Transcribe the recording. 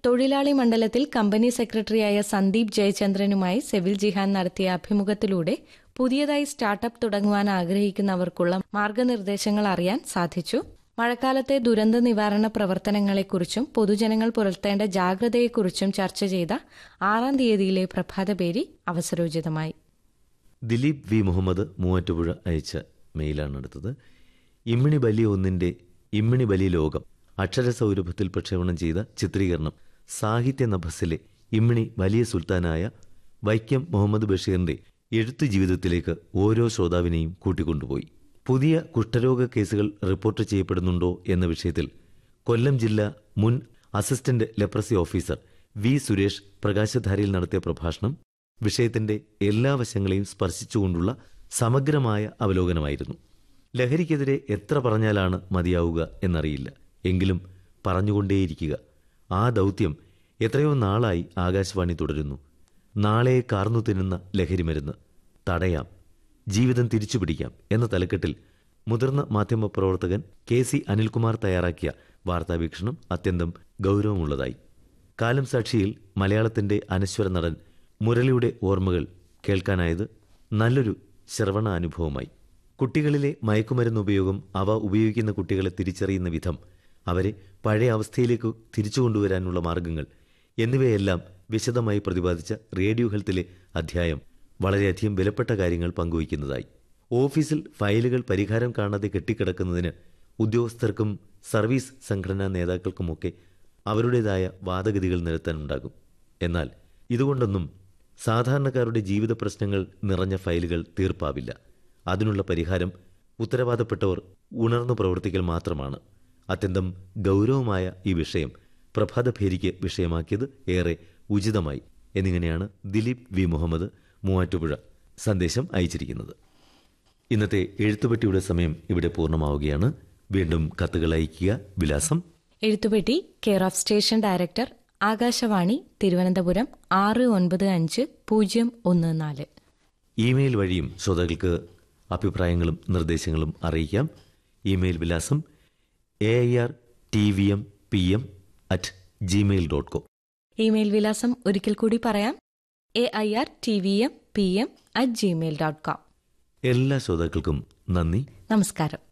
തൊഴിലാളി മണ്ഡലത്തിൽ കമ്പനി സെക്രട്ടറിയായ സന്ദീപ് ജയചന്ദ്രനുമായി സെവിൽ ജിഹാൻ നടത്തിയ അഭിമുഖത്തിലൂടെ പുതിയതായി സ്റ്റാർട്ടപ്പ് തുടങ്ങുവാൻ ആഗ്രഹിക്കുന്നവർക്കുള്ള മാർഗനിർദ്ദേശങ്ങൾ അറിയാൻ സാധിച്ചു മഴക്കാലത്തെ ദുരന്ത നിവാരണ പ്രവർത്തനങ്ങളെക്കുറിച്ചും പൊതുജനങ്ങൾ പുലർത്തേണ്ട ജാഗ്രതയെക്കുറിച്ചും ചർച്ച ചെയ്ത ആറാം തീയതിയിലെ പ്രഭാതപേരി അവസരോചിതമായി ദിലീപ് വി മുഹമ്മദ് മൂവാറ്റുപുഴ അയച്ച മെയിലാണ് അടുത്തത് ഇമ്മിണി ബലി ഒന്നിന്റെ ഇമ്മിണി ബലി ലോകം അക്ഷര സൗരഭത്തിൽ പ്രക്ഷേപണം ചെയ്ത ചിത്രീകരണം സാഹിത്യ നഭസിലെ ഇമ്മിണി വലിയ സുൽത്താനായ വൈക്കം മുഹമ്മദ് ബഷീറിന്റെ എഴുത്തു ജീവിതത്തിലേക്ക് ഓരോ ശ്രോതാവിനെയും കൂട്ടിക്കൊണ്ടുപോയി പുതിയ കുഷ്ഠരോഗ കേസുകൾ റിപ്പോർട്ട് ചെയ്യപ്പെടുന്നുണ്ടോ എന്ന വിഷയത്തിൽ കൊല്ലം ജില്ലാ മുൻ assistant leprosy officer V Suresh പ്രകാശധാരയിൽ നടത്തിയ പ്രഭാഷണം വിഷയത്തിന്റെ എല്ലാ വശങ്ങളെയും സ്പർശിച്ചുകൊണ്ടുള്ള സമഗ്രമായ അവലോകനമായിരുന്നു ലഹരിക്കെതിരെ എത്ര പറഞ്ഞാലാണ് മതിയാവുക എന്നറിയില്ല എങ്കിലും പറഞ്ഞുകൊണ്ടേയിരിക്കുക ആ ദൗത്യം എത്രയോ നാളായി ആകാശവാണി തുടരുന്നു നാളെ കാർന്നു തിന്നുന്ന ലഹരിമരുന്ന് തടയാം ജീവിതം തിരിച്ചുപിടിക്കാം എന്ന തലക്കെട്ടിൽ മുതിർന്ന മാധ്യമപ്രവർത്തകൻ കെ സി അനിൽകുമാർ തയ്യാറാക്കിയ വാർത്താവീക്ഷണം അത്യന്തം ഗൗരവമുള്ളതായി കാലം സാക്ഷിയിൽ മലയാളത്തിന്റെ അനശ്വര നടൻ മുരളിയുടെ ഓർമ്മകൾ കേൾക്കാനായത് നല്ലൊരു ശ്രവണ അനുഭവമായി കുട്ടികളിലെ മയക്കുമരുന്ന് ഉപയോഗം അവ ഉപയോഗിക്കുന്ന കുട്ടികളെ തിരിച്ചറിയുന്ന വിധം അവരെ പഴയ അവസ്ഥയിലേക്ക് തിരിച്ചു കൊണ്ടുവരാനുള്ള മാർഗങ്ങൾ എന്നിവയെല്ലാം വിശദമായി പ്രതിപാദിച്ച റേഡിയോ ഹെൽത്തിലെ അധ്യായം വളരെയധികം വിലപ്പെട്ട കാര്യങ്ങൾ പങ്കുവയ്ക്കുന്നതായി ഓഫീസിൽ ഫയലുകൾ പരിഹാരം കാണാതെ കെട്ടിക്കിടക്കുന്നതിന് ഉദ്യോഗസ്ഥർക്കും സർവീസ് സംഘടനാ നേതാക്കൾക്കുമൊക്കെ അവരുടേതായ വാദഗതികൾ നിരത്താനുണ്ടാകും എന്നാൽ ഇതുകൊണ്ടൊന്നും സാധാരണക്കാരുടെ ജീവിത പ്രശ്നങ്ങൾ നിറഞ്ഞ ഫയലുകൾ തീർപ്പാവില്ല അതിനുള്ള പരിഹാരം ഉത്തരവാദപ്പെട്ടവർ ഉണർന്നു പ്രവർത്തിക്കൽ മാത്രമാണ് അത്യന്തം ഗൗരവമായ ഈ വിഷയം പ്രഭാതഭേരിക്ക് വിഷയമാക്കിയത് ഏറെ ഉചിതമായി എന്നിങ്ങനെയാണ് ദിലീപ് വി മുഹമ്മദ് മൂവാറ്റുപുഴ സന്ദേശം അയച്ചിരിക്കുന്നത് ഇന്നത്തെ എഴുത്തുപെട്ടിയുടെ സമയം ഇവിടെ പൂർണ്ണമാവുകയാണ് വീണ്ടും കത്തുകൾ അയക്കുക വിലാസം എഴുത്തുപെട്ടി care of station director Akashvani Thiruvananthapuram ആറ് ഒൻപത് അഞ്ച് പൂജ്യം ഒന്ന് നാല് ഇമെയിൽ വഴിയും ശ്രോതാക്കൾക്ക് അഭിപ്രായങ്ങളും നിർദ്ദേശങ്ങളും അറിയിക്കാം ഇമെയിൽ വിലാസം A I R T V M P M at Gmail dot com email വിലാസം ഒരിക്കൽ കൂടി പറയാം A I R T V M P M at Gmail dot com എല്ലാ ശ്രോതാക്കൾക്കും നന്ദി നമസ്കാരം